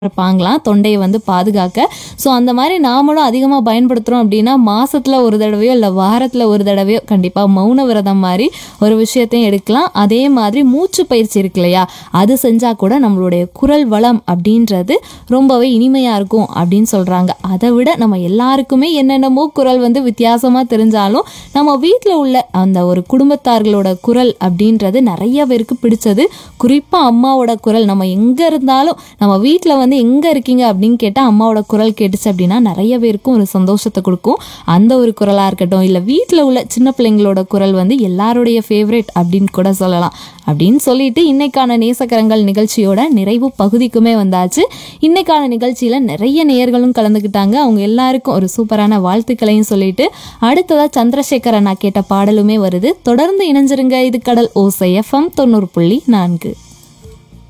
இருப்பாங்களாம் தொண்டையை வந்து பாதுகாக்க ஸோ அந்த மாதிரி நாமளும் அதிகமாக பயன்படுத்துகிறோம் அப்படின்னா மாசத்துல ஒரு தடவையோ இல்லை வாரத்தில் ஒரு தடவையோ கண்டிப்பாக மௌன விரதம் மாதிரி ஒரு விஷயத்தையும் எடுக்கலாம் அதே மாதிரி மூச்சு பயிற்சி இருக்கு இல்லையா அது செஞ்சால் கூட நம்மளுடைய குரல் வளம் அப்படின்றது ரொம்பவே இனிமையாக இருக்கும் அப்படின்னு சொல்கிறாங்க அதை விட நம்ம எல்லாருக்குமே என்னென்னமோ குரல் வந்து வித்தியாசமாக தெரிஞ்சாலும் நம்ம வீட்டில் உள்ள அந்த ஒரு குடும்பத்தார்களோட குரல் அப்படின்றது நிறைய பேருக்கு பிடிச்சது குறிப்பாக அம்மாவோட குரல் நம்ம எங்கே இருந்தாலும் நம்ம வீட்டில் வந்து எங்கே இருக்கீங்க அப்படின்னு கேட்டால் அம்மாவோட குரல் கேட்டுச்சு அப்படின்னா நிறைய பேருக்கும் ஒரு சந்தோஷத்தை கொடுக்கும் அந்த ஒரு குரலாக இருக்கட்டும் இல்லை வீட்டில் உள்ள சின்ன பிள்ளைங்களோட குரல் வந்து எல்லாருடைய ஃபேவரட் அப்படின்னு கூட சொல்லலாம் அப்படின்னு சொல்லிட்டு இன்னைக்கான நேசக்கரங்கள் நிகழ்ச்சியோட நிறைவு பகுதிக்குமே வந்தாச்சு இன்னைக்கான நிகழ்ச்சியில் நிறைய நேயர்களும் கலந்துக்கிட்டாங்க அவங்க எல்லாருக்கும் ஒரு சூப்பரான வாழ்த்துக்களையும் சொல்லிட்டு அடுத்ததா சந்திரசேகர் அண்ணா கேட்ட பாடலுமே வருது தொடர்ந்து இணைஞ்சிருங்க இது கடல் ஓசை எஃப்எம் தொண்ணூறு புள்ளி நான்கு